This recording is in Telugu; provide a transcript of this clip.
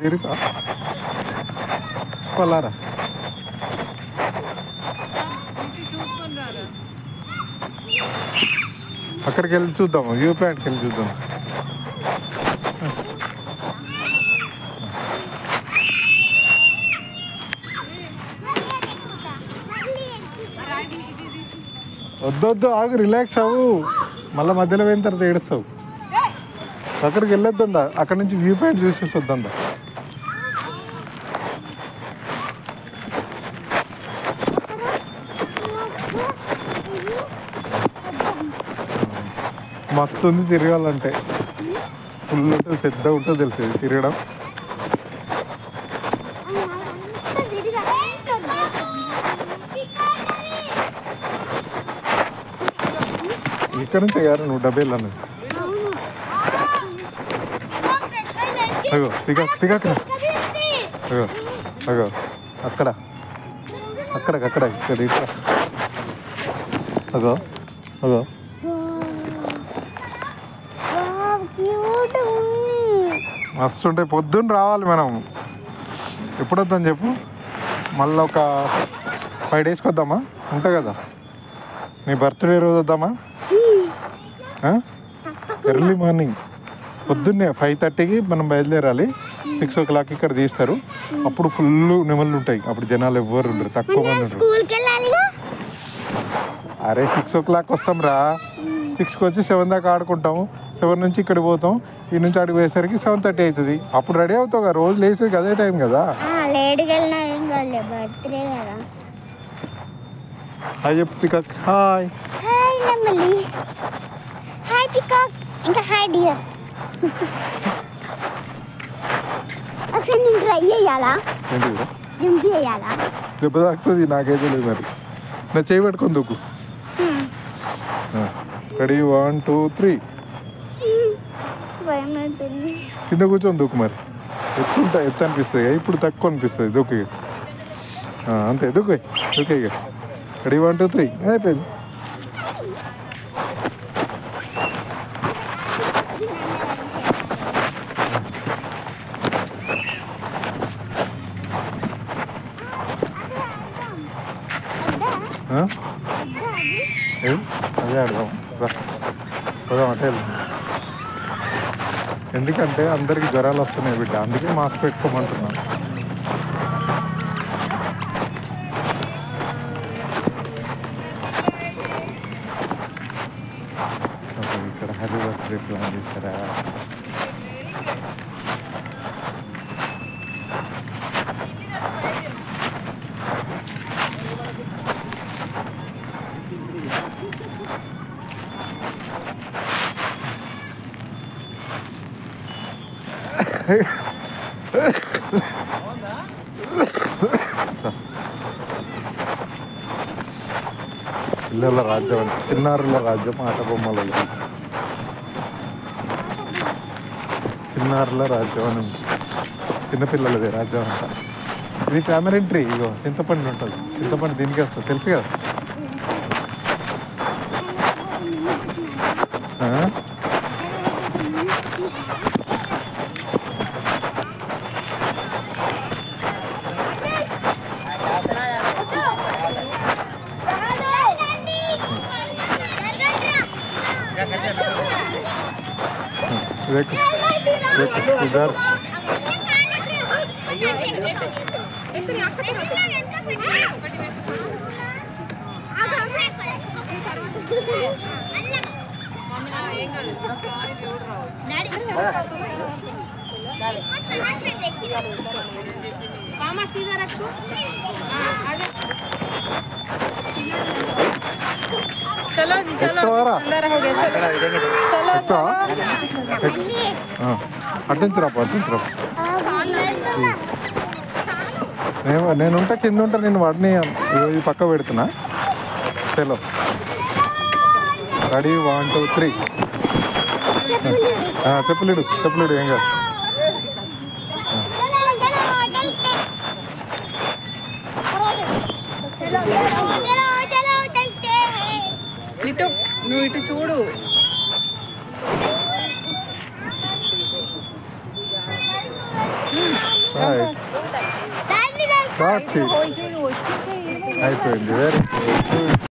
తిరుగుతా పొలారా చూసుకొని రారా అక్కడికి వెళ్ళి చూద్దాం వ్యూ పాయింట్కి వెళ్ళి చూద్దాం వద్దొద్దు ఆగు రిలాక్స్ అవ్వు మళ్ళీ మధ్యలో పోయిన తర్వాత ఏడుస్తావు అక్కడికి వెళ్ళొద్దా అక్కడ నుంచి వ్యూ పాయింట్ చూసేసి వద్దా మస్తు ఉంది తిరగాలంటే ఫుల్ ఉంటుంది పెద్ద ఉంటుంది తెలుసు ఇది తిరగడం ఇక్కడ నుంచే గారు నువ్వు డబ్బేళ్ళు అన్నది అగో దిగా దిగాక అగో అగో అక్కడ అక్కడ అక్కడ ఇక్కడ ఇక్కడ అగో అగో క్యూట్ ఉంది మస్తు ఉంటాయి పొద్దున్న రావాలి మనం ఎప్పుడు వద్దాం చెప్పు మళ్ళీ ఒక ఫైవ్ డేస్కి వద్దామా ఉంటా కదా నీ బర్త్డే రోజు వద్దామా ఎర్లీ మార్నింగ్ పొద్దున్నే ఫైవ్ థర్టీకి మనం బయలుదేరాలి సిక్స్ ఓ క్లాక్ ఇక్కడ తీస్తారు అప్పుడు ఫుల్ నెమళ్ళు ఉంటాయి అప్పుడు జనాలు ఎవ్వరు ఉండరు తక్కువ మంది ఉంటారు స్కూల్కి వెళ్ళాలిగా అరే సిక్స్ ఓ క్లాక్ వస్తాం రా సిక్స్కి వచ్చి సెవెన్ దాకా ఆడుకుంటాము సెవెన్ నుంచి ఇక్కడికి పోతాం ఈ నుంచి అడిగి పోయేసరికి సెవెన్ థర్టీ అవుతుంది అప్పుడు రెడీ అవుతావు కదా రోజు లేచేది అదే టైం కదా లేట్కి వెళ్ళినా ఏం కాదులే బర్త్డే కదా హాయ్ చెప్పు పికక్ హాయ్ హాయ్ నెమలి హాయ్ పికాక్ ఇంకా హాయ్ డియర్ ఒకసారి నేను ట్రై చేయాలా ఏంటి జంప్ చేయాలా దెబ్బ తాకుతుంది నాకైతే లేదు మరి నా చేయి పట్టుకొని దూకు రెడీ వన్ టూ త్రీ భయం అవుతుంది కింద కూర్చొని దూకు మరి ఎత్తుంటా ఎత్తు అనిపిస్తుంది కదా, ఇప్పుడు తక్కువ అనిపిస్తుంది దూకు ఇక. ఆ, అంతే దూకు ఓకే ఇక రెడీ వన్ టూ త్రీ అయిపోయింది ఆ? ఏం? అదే ఆడదాం రా. పోదాం అంటే వెళ్దాం ఎందుకంటే అందరికి జ్వరాలు వస్తున్నాయి బిడ్డ అందుకే మాస్క్ పెట్టుకోమంటున్నాను అసలు ఇక్కడ హ్యాపీ బర్త్డే ప్లాన్ చేశారా పిల్లల రాజ్యం అంటే చిన్నారుల రాజ్యం ఆట బొమ్మలలో చిన్నారుల రాజ్యం అని ఉంది. చిన్నపిల్లలది రాజ్యం అంట ఇది టామరెంట్రీ ఇగో చింతపండు ఉంటుంది చింతపండు దీనికి వస్తుంది తెలుసు కదా ఆ? देखो देखो इधर ఏం కాదు కాలి దేవుడు రావచ్చు మామ సీదా రక్కు అదే చలో जी चलो ఎక్కువరా? अंदर हो गया चलो चलो ఎక్కువ అడ్డించరా అడ్డించరా నేను నేను ఉంటా కింద ఉంటా నేను వాడిని ఇది పక్క పెడుతున్నా చలో రెడీ వన్ టూ త్రీ చెప్పులేడు చెప్పులేడు ఏం కాదు ఇటు నువ్వు ఇటు చూడు చలో రైట్ దాన్ని రా- దాట్స్ ఇట్ ఓ, ఇది వచ్చేసి అయిపోయింది వెరీ గుడ్